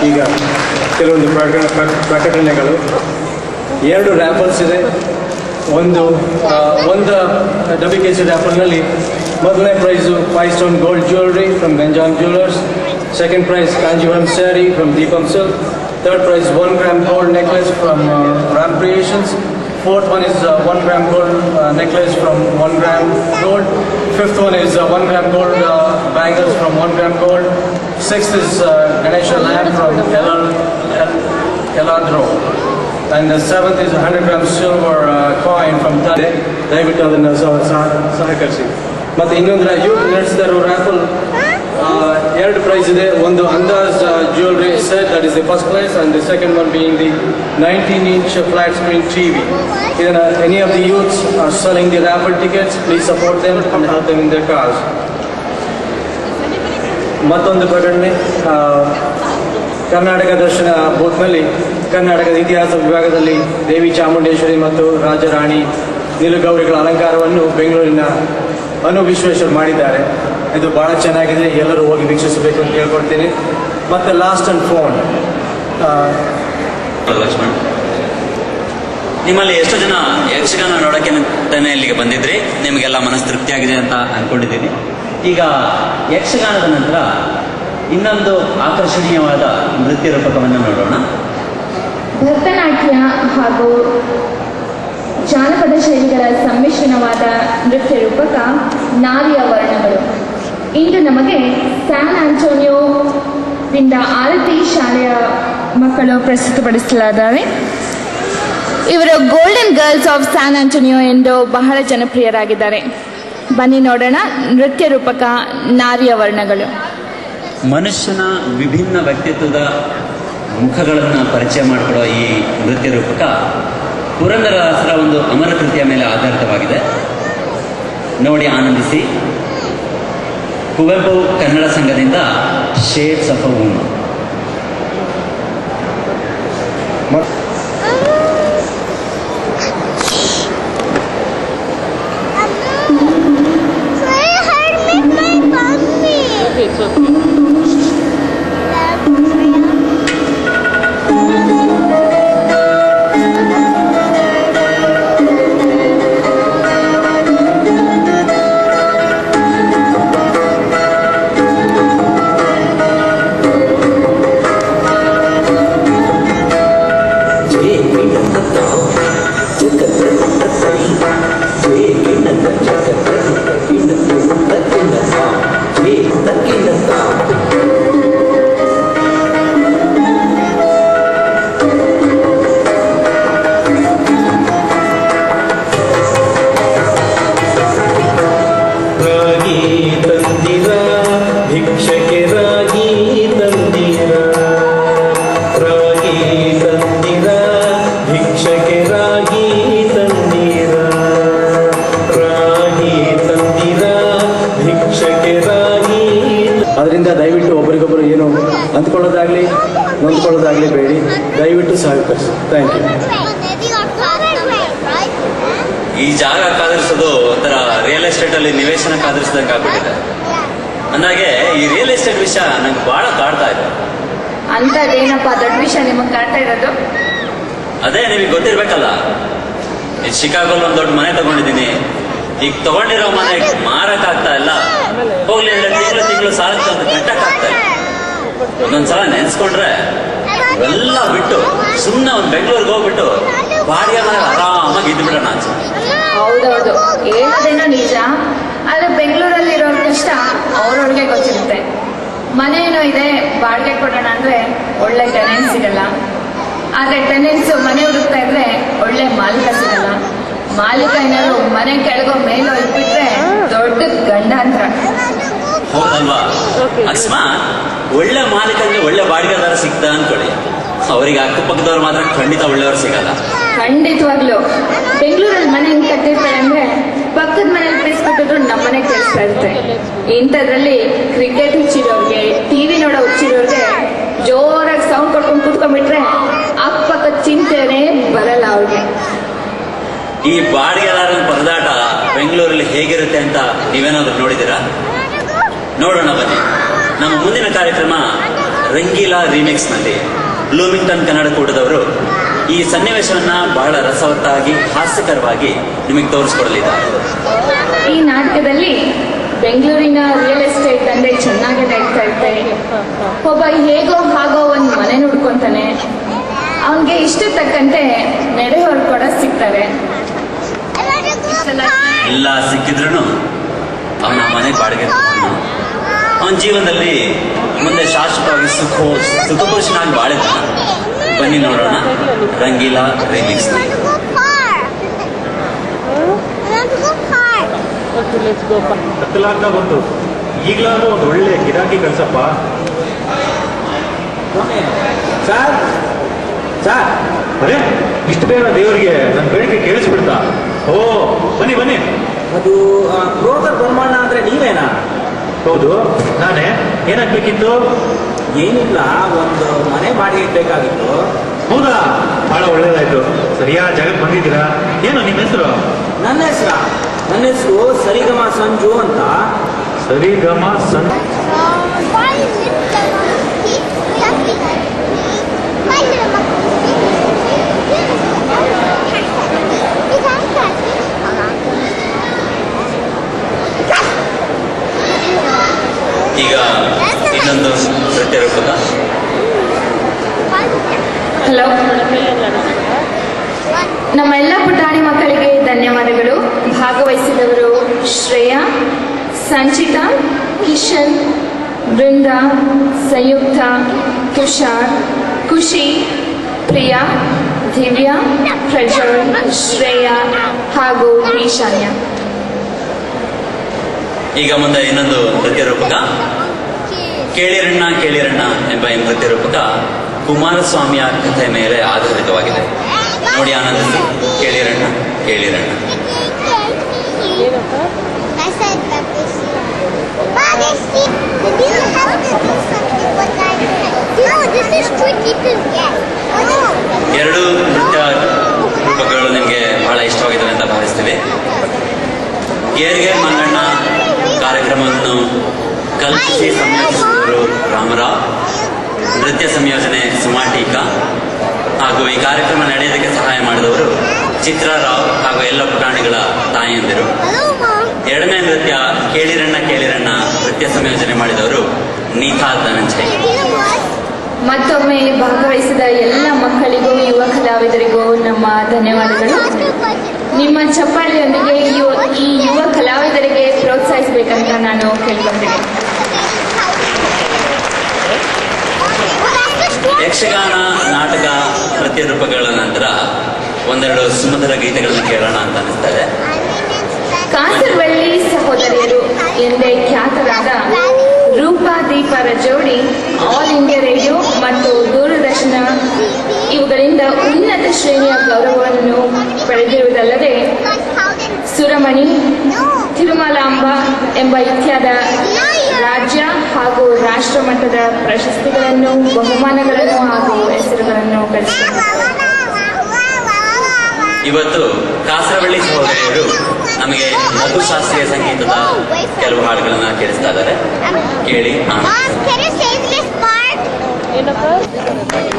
ಈಗ ಕೆಲವೊಂದು ಪ್ರಕಟ ಪ್ರ- ಪ್ರಕಟಣೆಗಳು ಎರಡು ರ್ಯಾಪಲ್ಸ್ ಇದೆ ಒಂದು ಆ, ಒಂದು ಡಬ್ಬಿ ಕೆ ಜಿ ರ್ಯಾಪಲ್ನಲ್ಲಿ ಮೊದಲನೇ prize five stone gold jewellery from Ganjam jewellers second prize Kanjeevaram sari from Deepam silk third prize one gram gold necklace from Ram creations Fourth one is uh, one gram gold uh, necklace from one gram gold. Fifth one is uh, one gram gold uh, bangles from one gram gold. Sixth is uh, Ganesha lamp from Elad Eladro. And the seventh is a 100 gram silver uh, coin from Tade. ದಯವಿಟ್ಟು ಅದನ್ನು ಸಹ- ಸಹ- ಸಹಕರಿಸಿ ಮತ್ತು ಇನ್ನೊಂದು youth ನಡೆಸಿದರು ರ್ಯಾಪಲ್ ಎರಡು price ಇದೆ ಒಂದು Andaz jewellery set that is the first prize and the second one being the nineteen inch flat screen TV ಇದನ್ನು any of the youths are selling the raffle tickets please support them and help them in the cause ಮತ್ತೊಂದು ಪ್ರಕಟಣೆ ಆ, ಕರ್ನಾಟಕ ದರ್ಶನ ಬೂತ್ನಲ್ಲಿ ಕರ್ನಾಟಕದ ಇತಿಹಾಸ ವಿಭಾಗದಲ್ಲಿ ದೇವಿ ಚಾಮುಂಡೇಶ್ವರಿ ಮತ್ತು ರಾಜರಾಣಿ ನಿಲುಗೌರಿಗಳ ಅಲಂಕಾರವನ್ನು ಬೆಂಗಳೂರಿನ ಅನು ವಿಶ್ವೇಶ್ವರ್ ಮಾಡಿದ್ದಾರೆ ಇದು ಬಹಳ ಚೆನ್ನಾಗಿದೆ ಎಲ್ಲರೂ ಹೋಗಿ ವೀಕ್ಷಿಸಬೇಕು ಅಂತ ಕೇಳ್ಕೊಡ್ತೀನಿ ಮತ್ತು ಲಾಸ್ಟ್ ಅಂಡ್ ಫೋನ್ ಲಕ್ಷ್ಮಣ್ ನಿಮ್ಮಲ್ಲಿ ಎಷ್ಟು ಜನ ಯಕ್ಷಗಾನ ನೋಡೋಕ್ಕೆ ಅಂತಾನೆ ಇಲ್ಲಿಗೆ ಬಂದಿದ್ರಿ ನಿಮಗೆಲ್ಲ ಮನಸ್ಸು ತೃಪ್ತಿಯಾಗಿದೆ ಅಂತ ಅನ್ಕೊಂಡಿದ್ದೀನಿ ಈಗ ಯಕ್ಷಗಾನದ ನಂತರ ಇನ್ನೊಂದು ಆಕರ್ಷಣೀಯವಾದ ನೃತ್ಯ ರೂಪಕವನ್ನು ನೋಡೋಣ ಭರತನಾಟ್ಯ ಹಾಗೂ ಜಾನಪದ ಶೈಲಿಗಳ ಸಮ್ಮಿಶ್ರಣವಾದ ನೃತ್ಯ ರೂಪಕ ನಾರಿಯ ವರ್ಣಗಳು ಇಂದು ನಮಗೆ ಸ್ಯಾನ್ ಆಂಟೋನಿಯೋದಿಂದ ಆರತಿ ಶಾಲೆಯ ಮಕ್ಕಳು ಪ್ರಸ್ತುತಪಡಿಸಲಾದರೆ ಇವರು golden girls of San Antonio ಎಂದು ಬಹಳ ಜನಪ್ರಿಯರಾಗಿದ್ದಾರೆ ಬನ್ನಿ ನೋಡೋಣ ನೃತ್ಯ ರೂಪಕ ನಾರಿಯ ವರ್ಣಗಳು ಮನುಷ್ಯನ ವಿಭಿನ್ನ ವ್ಯಕ್ತಿತ್ವದ ಮುಖಗಳನ್ನು ಪರಿಚಯ ಮಾಡಿಕೊಡೋ ಈ ನೃತ್ಯ ರೂಪಕ ಪುರಂದರದಾಸರ ಒಂದು ಅಮರ ಕೃತಿಯ ಮೇಲೆ ಆಧಾರಿತವಾಗಿದೆ ನೋಡಿ ಆನಂದಿಸಿ ಕುವೆಂಪು ಕನ್ನಡ ಸಂಘದಿಂದ ಶೇಡ್ಸ್ ಆಫ್ ಅ ವುಮನ್ ರಾಗಿ ತಂದಿರ ಭಿಕ್ಷಕ್ಕೆ ರಾಗಿ ತಂದಿರ ರಾಗಿ ತಂದಿರ ಭಿಕ್ಷಕ್ಕೆ ರಾಗಿ ತಂದಿರ ರಾಗಿ ತಂದಿರ ಭಿಕ್ಷಕ್ಕೆ ರಾಗಿ ಅದರಿಂದ ದಯವಿಟ್ಟು ಒಬ್ಬರಿಗೊಬ್ಬರು ಏನು ಅಂದ್ಕೊಳ್ಳೋದಾಗಲಿ ನೊಂದ್ಕೊಳ್ಳೋದಾಗಲಿ ಬೇಡಿ ದಯವಿಟ್ಟು ಸಹಕರಿಸಿ ಥ್ಯಾಂಕ್ ಯು ಈ ಜಾಗ ಕಾದರಿಸೋದು ಒಂಥರ ರಿಯಲ್ ಎಸ್ಟೇಟ್ ಅಲ್ಲಿ ನಿವೇಶನ ಕಾದರಿಸಿದಂಗೆ ಆಗ್ಬಿಟ್ಟಿದೆ ಅಂದಾಗೆ ಈ ರಿಯಲ್ ಎಸ್ಟೇಟ್ ವಿಷಯ ನಂಗೆ ಬಹಳ ಕಾಡ್ತಾ ಇದೆ ಅಂಥದ್ದೇನಪ್ಪ ದೊಡ್ಡ ವಿಷಯ ನಿಮಗೆ ಕಾಡ್ತಾ ಇರೋದು ಅದೇ ನಿಮಗೆ ಗೊತ್ತಿರ್ಬೇಕಲ್ಲ ಈ ಶಿಕಾಗೋಲ್ ಒಂದು ದೊಡ್ಡ ಮನೆ ತಗೊಂಡಿದ್ದೀನಿ ಈಗ ತಗೊಂಡಿರೋ ಮನೆ ಮಾರಕ್ ಆಗ್ತಾ ಇಲ್ಲ ಹೋಗ್ಲಿ ಅಂದ್ರೆ ತಿಂಗಳು ತಿಂಗಳು ಸಾಲ ತಂದು ಕಟ್ಟಕ್ ಆಗ್ತಾ ಇಲ್ಲ ಒಂದೊಂದ್ಸಲ ನೆನ್ಸ್ಕೊಂಡ್ರೆ ಎಲ್ಲ ಬಿಟ್ಟು ಸುಮ್ಮನೆ ಒಂದು ಬೆಂಗಳೂರಿಗೆ ಹೋಗ್ಬಿಟ್ಟು ಬಾಡಿಗೆ ಮನೆ ಆರಾಮಾಗಿ ಇದ್ದು ಬಿಡೋಣ ಅನ್ಸುತ್ತೆ ಹೌದೌದು ಹೇಳೋದೇನೋ ನಿಜ ಆದ್ರೆ ಬೆಂಗಳೂರಲ್ಲಿ ಇರೋರ್ ಕಷ್ಟ ಅವ್ರವ್ರಿಗೆ ಗೊತ್ತಿರುತ್ತೆ ಮನೆ ಏನೋ ಇದೆ ಬಾಡಿಗೆ ಕೊಡೋಣ ಅಂದ್ರೆ ಒಳ್ಳೆ ಟೆನೆಂಟ್ ಸಿಗಲ್ಲ ಆದ್ರೆ ಟೆನೆಂಟ್ಸ್ ಮನೆ ಹುಡುಕ್ತಾ ಇದ್ರೆ ಒಳ್ಳೆ ಮಾಲೀಕ ಸಿಗಲ್ಲ ಮಾಲೀಕ ಏನಾದ್ರು ಮನೆ ಕೆಳಗೋ ಮೇಲೋ ಇಟ್ಬಿಟ್ರೆ ದೊಡ್ಡ ಗಂಡಾಂತರ ಹೌದಲ್ವಾ ಅಕಸ್ಮಾತ್ ಒಳ್ಳೆ ಮಾಲೀಕನಿಗೆ ಒಳ್ಳೆ ಬಾಡಿಗೆದಾರ ಸಿಗ್ತಾ ಅನ್ಕೊಳ್ಳಿ ಅವರಿಗೆ ಅಕ್ಕಪಕ್ಕದವ್ರು ಮಾತ್ರ ಖಂಡಿತ ಒಳ್ಳೆಯವ್ರು ಸಿಗಲ್ಲ ಖಂಡಿತವಾಗ್ಲು ಬೆಂಗಳೂರಲ್ಲಿ ಮನೆ ಹೆಂಗ್ ಕಟ್ಟಿರ್ತಾರೆ ಅಂದ್ರೆ ಪಕ್ಕದ ಮನೇಲಿ ಬಿಡಿಸ್ಬಿಟ್ಟಿದ್ರು ನಮ್ಮ ಮನೆಗೆ ಕೇಳಿಸ್ತಾ ಇರುತ್ತೆ ಇಂಥದ್ರಲ್ಲಿ ಕ್ರಿಕೆಟ್ ಹುಚ್ಚಿರೋರ್ಗೆ ಟಿವಿ ನೋಡೋ ಹುಚ್ಚಿರೋರ್ಗೆ ಜೋರಾಗಿ ಸೌಂಡ್ ಕೊಟ್ಕೊಂಡು ಕೂತ್ಕೊಂಡ್ಬಿಟ್ರೆ ಅಕ್ಕಪಕ್ಕದ ಚಿಂತೆನೇ ಬರಲ್ಲ ಅವ್ರಿಗೆ ಈ ಬಾಡಿಗೆದಾರನ ಪರದಾಟ ಬೆಂಗಳೂರಲ್ಲಿ ಹೇಗಿರುತ್ತೆ ಅಂತ ನೀವೇನಾದ್ರೂ ನೋಡಿದ್ದೀರಾ ನೋಡೋಣ ಬನ್ನಿ ನಮ್ಮ ಮುಂದಿನ ಕಾರ್ಯಕ್ರಮ ರಂಗೀಲಾ ರೀಮಿಕ್ಸ್ ನಲ್ಲಿ ಬ್ಲೂಮಿಂಗ್ಟನ್ ಕನ್ನಡ ಕೂಟದವರು ಈ ಸನ್ನಿವೇಶವನ್ನ ಬಹಳ ರಸವತ್ತಾಗಿ ಹಾಸ್ಯಕರವಾಗಿ ನಿಮಗೆ ತೋರಿಸ್ಕೊಡಲಿದ್ದಾರೆ ಈ ನಾಟಕದಲ್ಲಿ ಬೆಂಗಳೂರಿನ ರಿಯಲ್ ಎಸ್ಟೇಟ್ ದಂಧೆ ಚೆನ್ನಾಗಿ ನಡೀತಾ ಇರುತ್ತೆ ಒಬ್ಬ ಹೇಗೋ ಹಾಗೋ ಒಂದು ಮನೆ ನೋಡ್ಕೊಂತಾನೆ ಅವನಿಗೆ ಇಷ್ಟ ತಕ್ಕಂತೆ ನೆರೆಹೊರು ಕೂಡ ಸಿಗ್ತಾರೆ ಎಲ್ಲ ಸಿಕ್ಕಿದ್ರು ಅವನ ಮನೆ ಬಾಡಿಗೆ ತಗೊಂಡು ಅವನ ಜೀವನದಲ್ಲಿ ಮುಂದೆ ಶಾಶ್ವತವಾಗಿ ಸುಖ ಸುಖಪುರುಷನಾಗಿ ಬಾಳಿದ ಬನ್ನಿ ನೋಡೋಣ ರಂಗೀಲಾ ರೀಮಿಕ್ಸ್ ಕತ್ತಲಾಗ್ತಾ ಬಂತು ಈಗಲಾದ್ರೂ ಒಂದು ಒಳ್ಳೆ ಗಿರಾಕಿ ಕಳ್ಸಪ್ಪ ಸರ್ ಸರ್ ಅರೆ ಇಷ್ಟು ಬೇಗ ದೇವರಿಗೆ ನನ್ನ ಬೆಳಿಗ್ಗೆ ಕೇಳಿಸ್ಬಿಡ್ತಾ ಓ ಬನ್ನಿ ಬನ್ನಿ ಅದು ಬ್ರೋಕರ್ ಬ್ರಹ್ಮಣ್ಣ ಅಂದ್ರೆ ನೀವೇನಾ ಹೌದು ನಾನೇ ಏನಾಗ್ಬೇಕಿತ್ತು ಏನಿಲ್ಲ ಒಂದು ಮನೆ ಬಾಡಿಗೆ ಬೇಕಾಗಿತ್ತು ಹೌದಾ ಬಹಳ ಒಳ್ಳೇದಾಯ್ತು ಸರಿಯಾದ ಜಾಗಕ್ಕೆ ಬಂದಿದ್ದೀರಾ ಏನು ನಿಮ್ಮ ಹೆಸರು ನನ್ನ ಹೆಸರ ನನ್ನ ಹೆಸರು ಸರಿಗಮ ಸಂಜು ಅಂತ ಸರಿಗಮ ಸನ್ ಈಗ ಇನ್ನೊಂದು ನೃತ್ಯ ರೂಪಕ ಹಲೋ ನಮ್ಮ ಎಲ್ಲ ಪುಟಾಣಿ ಮಕ್ಕಳಿಗೆ ಧನ್ಯವಾದಗಳು ಭಾಗವಹಿಸಿದವರು ಶ್ರೇಯಾ ಸಂಚಿತಾ ಕಿಶನ್ ಬೃಂದ ಸಂಯುಕ್ತ ತುಷಾರ್ ಖುಷಿ ಪ್ರಿಯಾ ದಿವ್ಯಾ ಪ್ರಜ್ವಲ್ ಶ್ರೇಯಾ ಹಾಗೂ ಈಶಾನ್ಯ ಈಗ ಮುಂದೆ ಇನ್ನೊಂದು ನೃತ್ಯ ರೂಪಕ ಕೇಳಿರಣ್ಣ ಕೇಳಿರಣ್ಣ ಎಂಬ ಈ ನೃತ್ಯ ರೂಪಕ ಕುಮಾರಸ್ವಾಮಿಯ ಕಥೆ ಮೇಲೆ ಆಧಾರಿತವಾಗಿದೆ ನೋಡಿ ಆನಂದಿಸಿ ಕೇಳಿರಣ್ಣ ಕೇಳಿರಣ್ಣ I said that this But it's Do you have to do something with that? No, this is tricky to get. ಎರಡು ನೃತ್ಯ ರೂಪಗಳು ನಿಮಗೆ ಬಹಳ ಇಷ್ಟವಾಗಿದ್ದಾವೆ ಅಂತ ಭಾವಿಸ್ತೀವಿ ಗೇರ್ಗೆ ಮಂಗಣ್ಣ ಕಾರ್ಯಕ್ರಮವನ್ನು ಕಲ್ಪಿಸಿ ಸಂಯೋಜಿಸಿದವರು ರಾಮರಾವ್ ನೃತ್ಯ ಸಂಯೋಜನೆ ಸುಮಾಟೀಕಾ ಹಾಗೂ ಈ ಕಾರ್ಯಕ್ರಮ ನಡೆಯೋದಕ್ಕೆ ಸಹಾಯ ಮಾಡಿದವರು ಚಿತ್ರಾರಾವ್ ಹಾಗೂ ಎಲ್ಲ ಪುಟಾಣಿಗಳ ತಾಯಿಯಂದಿರು Hello, Mom. ಎರಡನೇ ನೃತ್ಯ ಕೇಳಿರಣ್ಣ ಕೇಳಿರಣ್ಣ ನೃತ್ಯ ಸಂಯೋಜನೆ ಮಾಡಿದವರು Neeta Dhananjay You know what? ಮತ್ತೊಮ್ಮೆ ಭಾಗವಹಿಸಿದ ಎಲ್ಲ ಮಕ್ಕಳಿಗೂ ಯುವ ಕಲಾವಿದರಿಗೂ ನಮ್ಮ ಧನ್ಯವಾದಗಳು Ask you a question. ನಿಮ್ಮ ಚಪ್ಪಾಳಿಯೊಂದಿಗೆ ಈ ಯು- ಈ ಯುವ ಕಲಾವಿದರಿಗೆ ಪ್ರೋತ್ಸಾಹಿಸಬೇಕಂತ ನಾನು ಕೇಳ್ಕೊತೀನಿ Well, that's the story. Yakshagana ನಾಟಕ ನೃತ್ಯ ರೂಪಗಳ ನಂತರ ಒಂದೆರಡು ಸುಮಧುರ ಗೀತೆಗಳನ್ನು ಕೇಳೋಣ ಅಂತ ಅನಿಸ್ತಾ ಇದೆ ಕಾಸರವಳ್ಳಿ ಸಹೋದರಿಯರು ಎಂದೇ ಖ್ಯಾತರಾದ ರೂಪಾ ದೀಪರ ಜೋಡಿ ಆಲ್ ಇಂಡಿಯಾ ರೇಡಿಯೋ ಮತ್ತು ದೂರದರ್ಶನ ಇವುಗಳಿಂದ ಉನ್ನತ ಶ್ರೇಣಿಯ ಗೌರವವನ್ನು ಪಡೆದಿರುವುದಲ್ಲದೆ ಸುರಮಣಿ ತಿರುಮಲಾಂಬ ಎಂಬ ಇತ್ಯಾದ ರಾಜ್ಯ ಹಾಗೂ ರಾಷ್ಟ್ರ ಮಟ್ಟದ ಪ್ರಶಸ್ತಿಗಳನ್ನು ಬಹುಮಾನಗಳನ್ನು ಹಾಗೂ ಹೆಸರುಗಳನ್ನು ಗಳಿಸಿದ್ದಾರೆ ಇವತ್ತು ಕಾಸರವಳ್ಳಿ ಸಹೋದರಿಯರು ನಮಗೆ ಲಘು ಶಾಸ್ತ್ರೀಯ ಸಂಗೀತದ ಕೆಲವು ಹಾಡುಗಳನ್ನ ಕೇಳಿಸ್ತಾ ಇದ್ದಾರೆ ಕೇಳಿ ಆನಂದಿಸಿ. Mom, can you save this part?